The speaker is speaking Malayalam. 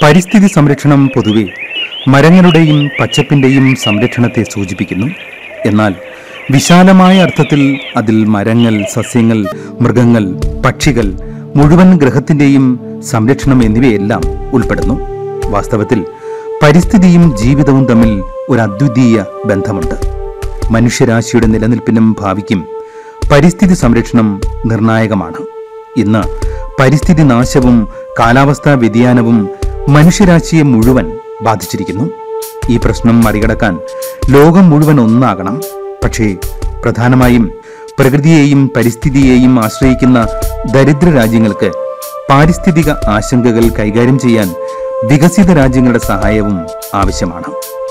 പരിസ്ഥിതി സംരക്ഷണം പൊതുവെ മരങ്ങളുടെയും പച്ചപ്പിന്റെയും സംരക്ഷണത്തെ സൂചിപ്പിക്കുന്നു എന്നാൽ വിശാലമായ അർത്ഥത്തിൽ അതിൽ മരങ്ങൾ സസ്യങ്ങൾ മൃഗങ്ങൾ പക്ഷികൾ മുഴുവൻ ഗ്രഹത്തിന്റെയും സംരക്ഷണം എന്നിവയെല്ലാം ഉൾപ്പെടുന്നു വാസ്തവത്തിൽ പരിസ്ഥിതിയും ജീവിതവും തമ്മിൽ ഒരു അദ്വിതീയ ബന്ധമുണ്ട് മനുഷ്യരാശിയുടെ നിലനിൽപ്പിനും ഭാവിക്കും പരിസ്ഥിതി സംരക്ഷണം നിർണായകമാണ് ഇന്ന് പരിസ്ഥിതി നാശവും കാലാവസ്ഥാ വ്യതിയാനവും മനുഷ്യരാശിയെ മുഴുവൻ ബാധിച്ചിരിക്കുന്നു ഈ പ്രശ്നം മറികടക്കാൻ ലോകം മുഴുവൻ ഒന്നാകണം പക്ഷേ പ്രധാനമായും പ്രകൃതിയെയും പരിസ്ഥിതിയെയും ആശ്രയിക്കുന്ന ദരിദ്ര രാജ്യങ്ങൾക്ക് പാരിസ്ഥിതിക ആശങ്കകൾ കൈകാര്യം ചെയ്യാൻ വികസിത രാജ്യങ്ങളുടെ സഹായവും ആവശ്യമാണ്